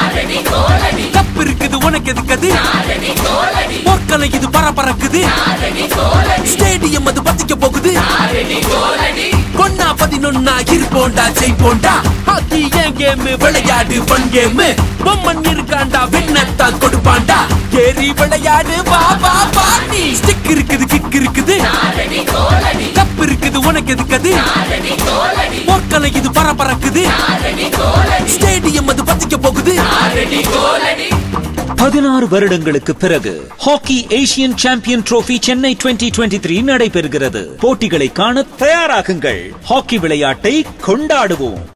cup இருக்குது உனக்கு எதுக்கது போர்க்களை இது பரபரக்குது ஸ்டேடியம் அது பத்திக்க போகுது பொன்னா பதினொன்னா இருப்போண்டா ஜெயிப்போண்டா ஹாக்கி ஏன் கேம் விளையாடு ஃபன் கேம் பொம்மன் இருக்காண்டா விண்ணத்தான் கொடுப்பாண்டா ஏறி விளையாடு வா வா வா நீ ஸ்டிக் இருக்குது கிக் இருக்குது கப் இருக்குது உனக்கு எதுக்கது போர்க்களை இது பரபரக்குது ஸ்டேடியம் அது பத்திக்க போகுது பதினாறு வருடங்களுக்கு பிறகு hockey Asian champion trophy Chennai 2023 நடைபெறுகிறது போட்டிகளை காண தயாராகுங்கள் ஹாக்கி விளையாட்டை கொண்டாடுவோம்